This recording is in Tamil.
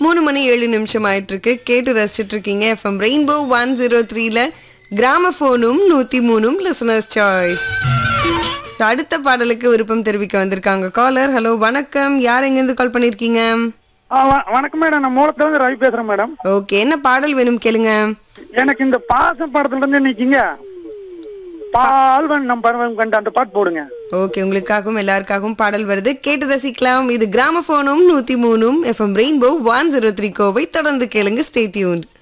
மூணு மணி ஏழு நிமிஷம் ஆயிட்டு இருக்கு கேட்டு ரசிச்சிட்டு இருக்கீங்க எஃப்எம் ரெயின்போ ஒன் ஜீரோ த்ரீல கிராமபோனும் நூத்தி மூணும் லிசனர்ஸ் சாய்ஸ் அடுத்த பாடலுக்கு விருப்பம் தெரிவிக்க வந்திருக்காங்க காலர் ஹலோ வணக்கம் யார் எங்கேருந்து கால் பண்ணிருக்கீங்க ஆ, வ- வணக்கம் மேடம் நான் மூலத்துல இருந்து ரவி பேசுறேன் மேடம் ஓகே என்ன பாடல் வேணும் கேளுங்க எனக்கு இந்த பாசம் படத்துல இருந்து நிக்கீங்க பால்வன் நம் பருவம் கண்டு அந்த பாட்டு போடுங்க ஓகே உங்களுக்காகவும் எல்லாருக்காகவும் பாடல் வருது கேட்டு ரசிக்கலாம் இது கிராமபோனும் நூத்தி மூணும் FM rainbow one zero three Kovai தொடர்ந்து கேளுங்க ஸ்டே டியூன்